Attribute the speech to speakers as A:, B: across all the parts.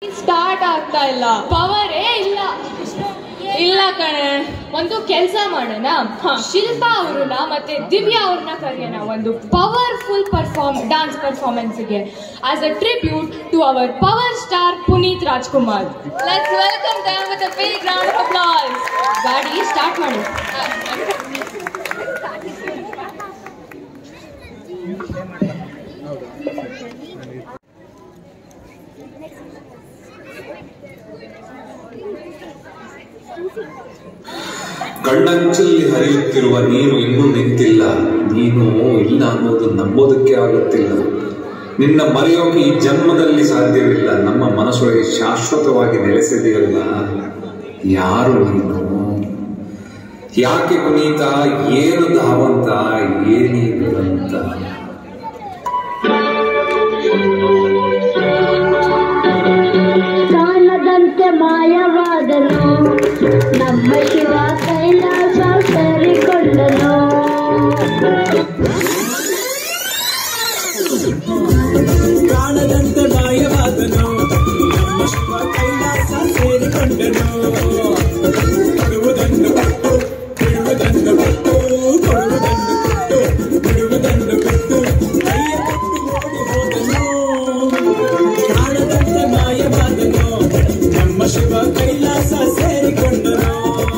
A: start ಆಗ್ತಾ ಇಲ್ಲ ಪವರೇ ಇಲ್ಲ ಇಲ್ಲ ಕಣೆ ಒಂದು ಕೆಲಸ ಮಾಡೋಣ ಶಿಲ್ಪಾ ಅವ್ರನ್ನ ಮತ್ತೆ ದಿವ್ಯಾ ಅವ್ರನ್ನ ಕರೆಯೋಣ ಒಂದು ಪವರ್ಫುಲ್ ಪರ್ಫಾರ್ಮ್ ಡಾನ್ಸ್ ಪರ್ಫಾರ್ಮೆನ್ಸ್ಗೆ as a tribute to our power star Puneeth Rajkumar let's welcome them with a big round of applause ಗಾಡಿ ಸ್ಟಾರ್ಟ್ ಮಾಡಿ
B: ಕಣ್ಣಂಚಲ್ಲಿ ಹರಿಯುತ್ತಿರುವ ನೀರು ಇನ್ನೂ ನಿಂತಿಲ್ಲ ನೀನು ಇಲ್ಲ ಅನ್ನೋದು ನಂಬೋದಕ್ಕೆ ಆಗುತ್ತಿಲ್ಲ ನಿನ್ನ ಮರೆಯೋಕೆ ಈ ಜನ್ಮದಲ್ಲಿ ಸಾಧ್ಯವಿಲ್ಲ ನಮ್ಮ ಮನಸ್ಸೊಳಗೆ ಶಾಶ್ವತವಾಗಿ ನೆಲೆಸಿದೆಯಲ್ಲ ಯಾರು ನೀನು ಯಾಕೆ ಪುನೀತ ಏನು ಧಾವಂತ ಏನಿ ದುರಂತ
C: ಕಾಣದಂತೆ ಮಾಯವಾದನು ನಮ್ಮ ಶಿವ ಕೈಲಾಸ ಸರಿಕೊಂಡನು
D: ಕಾಣದಂತೆ ಮಾಯವಾದನು ನಮ್ಮ ಶಿವ ಕೈಲಾಸ ಸೇರಿಕೊಂಡನು ಕೊಡುವುದನ್ನು ಕೊಟ್ಟು ಬಿಡುವುದನ್ನು ಬಿಟ್ಟು ಕೊಡುವುದನ್ನು ಕೊಟ್ಟು ಬಿಡುವುದನ್ನು ಬಿಟ್ಟು ಕೈಯ ಕೊಟ್ಟು ಓಡಿ ಹೋದನು ಕಾಣದಂತೆ ಮಾಯವಾದನು ನಮ್ಮ ಶಿವ ಕೈಲಾಸ ಸೇರಿಕೊಂಡನು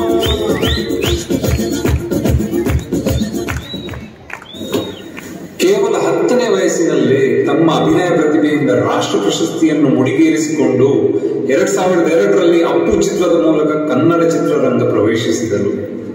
B: ಕೇವಲ ಹತ್ತನೇ ವಯಸ್ಸಿನಲ್ಲಿ ತಮ್ಮ ಅಭಿನಯ ಪ್ರತಿಭೆಯಿಂದ ರಾಷ್ಟ್ರ ಪ್ರಶಸ್ತಿಯನ್ನು ಮುಡಿಗೇರಿಸಿಕೊಂಡು ಎರಡ್ ಸಾವಿರದ ಎರಡರಲ್ಲಿ ಅಪ್ಪು ಚಿತ್ರದ ಮೂಲಕ ಕನ್ನಡ ಚಿತ್ರರಂಗ ಪ್ರವೇಶಿಸಿದರು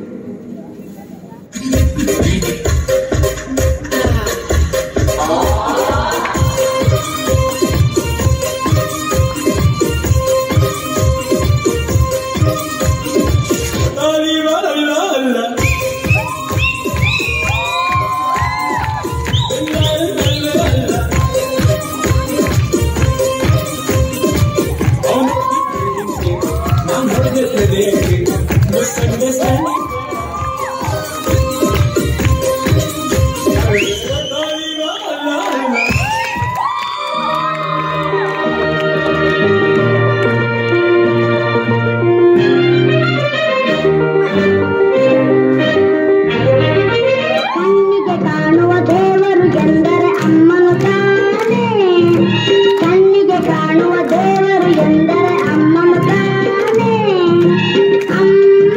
C: ಕಣ್ಣಿಗೆ ಕಾಣುವ ದೇವರು ಎಂದರೆ ಅಮ್ಮನು ತಾನೇ ಕಣ್ಣಿಗೆ ಕಾಣುವ ದೇವರು ಎಂದರೆ ಅಮ್ಮನು ತಾನೇ ಅಮ್ಮ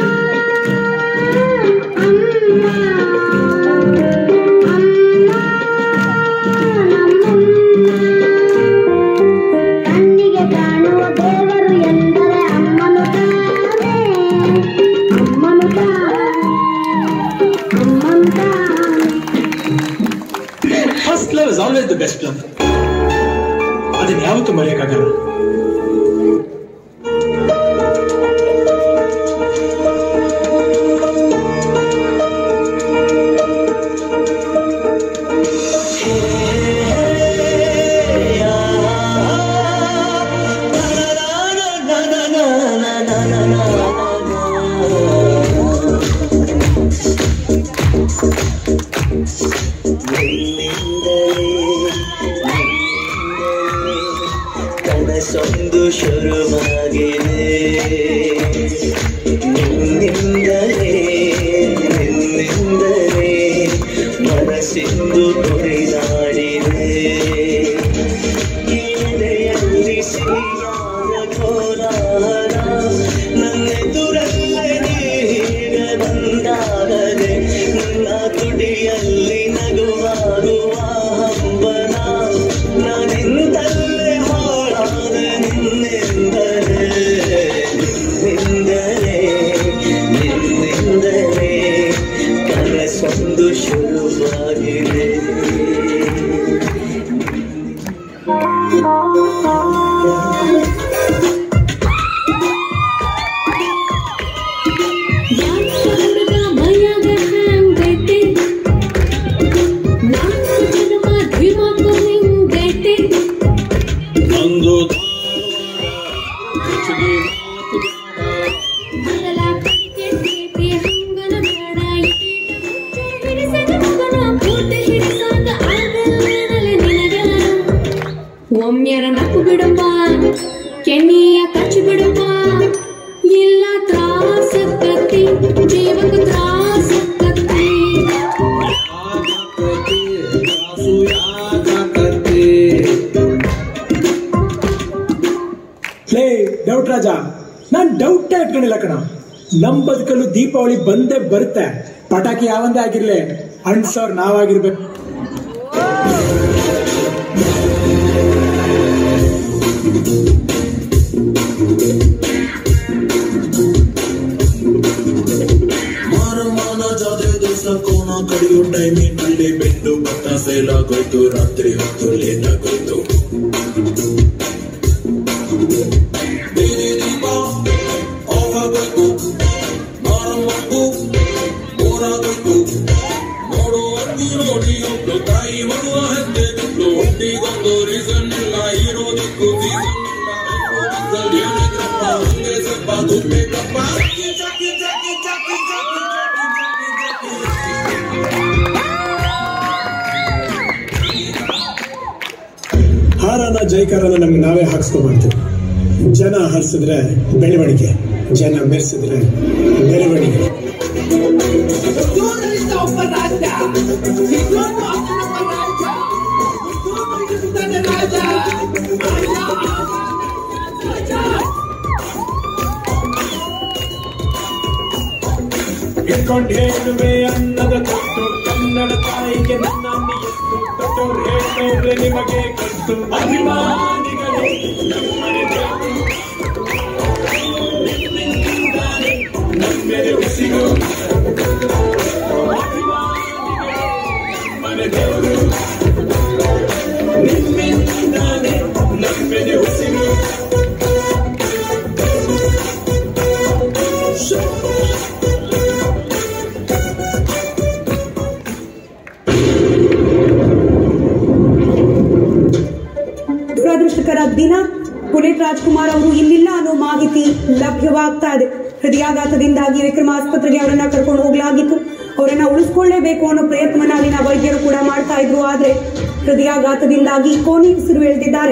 C: ಅಮ್ಮ ಅಮ್ಮ ನಮ್ಮಮ್ಮ ಕಣ್ಣಿಗೆ ಕಾಣುವ ದೇವರು ಎಂದರೆ ಅಮ್ಮನು ತಾನೇ ಅಮ್ಮನು ತಾನೇ ಅಮ್ಮನು ತಾನೇ
D: first love is always the best love ಅದನ್ನ ಯಾವತ್ತೂ ಮರೆಯಕ್ಕಾಗಲ್ಲ
E: ಕನಸೊಂದು ಶುರುವಾಗಿದೆ ನಿನ್ನಿಂದಲೇ ನಿನ್ನಿಂದಲೇ ಮನಸ್ಸಿಂದು ಕೊರಿದಾಡಿದೆ ಎದೆಯಲ್ಲಿ ಸಿಹಿಯಾದ ಕೋಲಾರ ನನ್ನೆದುರಲ್ಲೇ ನೀಗ ಬಂದಾಗದೆ ನನ್ನ ತುಡಿಯಲ್ಲಿ ನಗುವಾಗುವ ಹಂಬನ ನಾನಿಂದಲೇ ಹಾಳಾದ ನಿನ್ನಿಂದಲೇ ನಿನ್ನಿಂದಲೇ
F: ಮನೆಯ ಕಚ್ಚಿಬಿಡುವ ಇಲ್ಲ ತ್ರಾಸಕ್ಕತ್ತಿ ಜೀವಕ್ಕೆ ತ್ರಾಸಕ್ಕತ್ತಿ
G: ಲೇ ಡೌಟ್ ರಾಜ ನಾನ್ ಡೌಟ್ ಇಟ್ಕೊಂಡಿಲ್ಲ ಕಣ ನಮ್ ಬದುಕಲ್ಲೂ ದೀಪಾವಳಿ ಬಂದೇ ಬರುತ್ತೆ ಪಟಾಕಿ ಯಾವಂದೇ ಆಗಿರ್ಲಿ ಅಂಟ್ಸೋರ್ ನಾವಾಗಿರ್ಬೇಕು
D: ಮಾರಮಾನ ಜಾತ್ರೆ ದಿವಸ ಕೋಣ ಕಡಿಯೋ ಟೈಮಿನಲ್ಲಿ ಬೆಂಡು ಭತ್ತ ಸೇಲ್ ಆಗೋಯ್ತು ರಾತ್ರಿ ಹೊತ್ತು ಲೇಟ್ ಆಗೋಯ್ತು ಬೀದಿ ದೀಪ ಆಫ್ ಆಗೋಯ್ತು ಮಾರಮ್ಮಕ್ಕೂ ಬೋರಾಗೋಯ್ತು ನೋಡು ಅಕ್ಕಿ ನೋಡಿ ಒಬ್ಳು ತಾಯಿ ಮಗುವ ಹೆತ್ತೆ ಬಿಟ್ಲು ಒಟ್ಟಿಗೊಂದು ರೀಸನ್ ಇಲ್ಲ ಇರೋದಕ್ಕೂ ಸೀಸನ್ ಇಲ್ಲ ಏನಿದ್ರಪ್ಪ ಹಂಗೆ ಸ್ವಲ್ಪ ದುಡ್ಬೇಕಪ್ಪ ಜಾಕಿ ಜಾಕಿ ಜಾಕಿ ಜಾಕಿ ಜಾಕಿ
G: ಹಾರನ ಜೈಕಾರನ ನಮ್ಗೆ ನಾವೇ ಹಾಕ್ಸ್ಕೊಬಾರ್ದು ಜನ ಹರಿಸಿದ್ರೆ ಬೆಳವಣಿಗೆ ಜನ ಮೆರೆಸಿದ್ರೆ ಮೆರವಣಿಗೆ ಇಟ್ಕೊಂಡ್ ಹೇಳುವೆ ಅನ್ನದ ಕೊಟ್ಟು ಕನ್ನಡ ತಾಯಿಗೆ ನನ್ನ ನಿಯತ್ತು ತೊಟ್ಟೋರ್ ಹೇಳ್ತವ್ರೆ ನಿಮಗೆ ಗೊತ್ತು ಅಭಿಮಾನಿಗಳೇ ನಮ್ಮನೆ ದೇವರು ನಿಮ್ಮಿಂದಾನೆ ನಮ್ಮೆದೆ ಉಸಿರು ಅಭಿಮಾನಿಗಳೇ ನಮ್ಮನೆ ದೇವರು ನಿಮ್ಮಿಂದಾನೆ ನಮ್ಮೆದೆ ಉಸಿರು
H: ದುರದೃಷ್ಟಕರ ದಿನ ಪುನೀತ್ ರಾಜ್ಕುಮಾರ್ ಅವರು ಇಲ್ಲಿಲ್ಲ ಅನ್ನೋ ಮಾಹಿತಿ ಲಭ್ಯವಾಗ್ತಾ ಇದೆ ಹೃದಯಾಘಾತದಿಂದಾಗಿ ವಿಕ್ರಮ ಆಸ್ಪತ್ರೆಗೆ ಅವರನ್ನ ಕರ್ಕೊಂಡು ಹೋಗ್ಲಾಗಿತ್ತು ಅವರನ್ನ ಉಳಿಸ್ಕೊಳ್ಳೇಬೇಕು ಅನ್ನೋ ಪ್ರಯತ್ನವನ್ನ ಅಲ್ಲಿನ ವೈದ್ಯರು ಕೂಡ ಮಾಡ್ತಾ ಇದ್ರು ಆದ್ರೆ ಹೃದಯಾಘಾತದಿಂದಾಗಿ ಕೋನಿ ಉಸಿರು ಎಳೆದಿದ್ದಾರೆ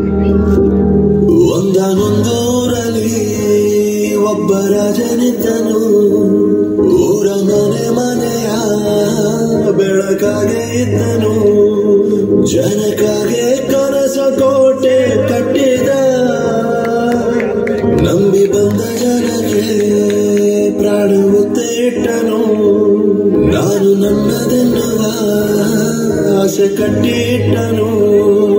E: ಒಂದಾನೊಂದೂರಲ್ಲಿ ಒಬ್ಬ ರಾಜನಿದ್ದನು ಊರ ಮನೆ ಮನೆಯ ಬೆಳಕಾಗೆ ಇದ್ದನು ಜನಕಾಗೆ ಕನಸ ಕೋಟೆ ಕಟ್ಟಿದ ನಂಬಿ ಬಂದ ಜನಕ್ಕೆ ಪ್ರಾಣ ಮುತ್ತೆ ಇಟ್ಟನು ನಾನು ನನ್ನದೆನ್ನುವ ಆಸೆ ಕಟ್ಟಿಟ್ಟನು